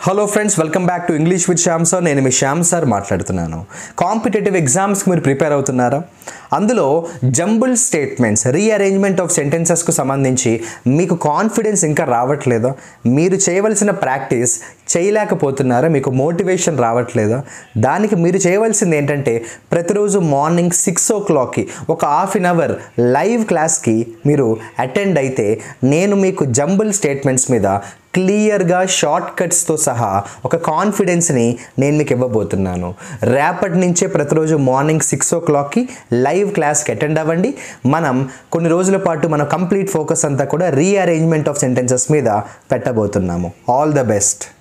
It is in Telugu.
hello friends welcome back to English with Shyam sir నేను మీ శ్యామ్ సార్ మాట్లాడుతున్నాను కాంపిటేటివ్ ఎగ్జామ్స్కి మీరు ప్రిపేర్ అవుతున్నారా అందులో జంబుల్ స్టేట్మెంట్స్ రీఅరేంజ్మెంట్ ఆఫ్ సెంటెన్సెస్కు సంబంధించి మీకు కాన్ఫిడెన్స్ ఇంకా రావట్లేదా మీరు చేయవలసిన ప్రాక్టీస్ చేయలేకపోతున్నారా మీకు మోటివేషన్ రావట్లేదా దానికి మీరు చేయవలసింది ఏంటంటే ప్రతిరోజు మార్నింగ్ సిక్స్ ఓ క్లాక్కి ఒక హాఫ్ అన్ అవర్ లైవ్ క్లాస్కి మీరు అటెండ్ అయితే నేను మీకు జంబుల్ స్టేట్మెంట్స్ మీద క్లియర్గా షార్ట్ కట్స్తో సహా ఒక కాన్ఫిడెన్స్ని నేను మీకు ఇవ్వబోతున్నాను రేపటి నుంచే ప్రతిరోజు మార్నింగ్ సిక్స్ ఓ క్లాక్కి లైవ్ క్లాస్కి అటెండ్ అవ్వండి మనం కొన్ని రోజుల పాటు మన కంప్లీట్ ఫోకస్ అంతా కూడా రీఅరేంజ్మెంట్ ఆఫ్ సెంటెన్సెస్ మీద పెట్టబోతున్నాము ఆల్ ద బెస్ట్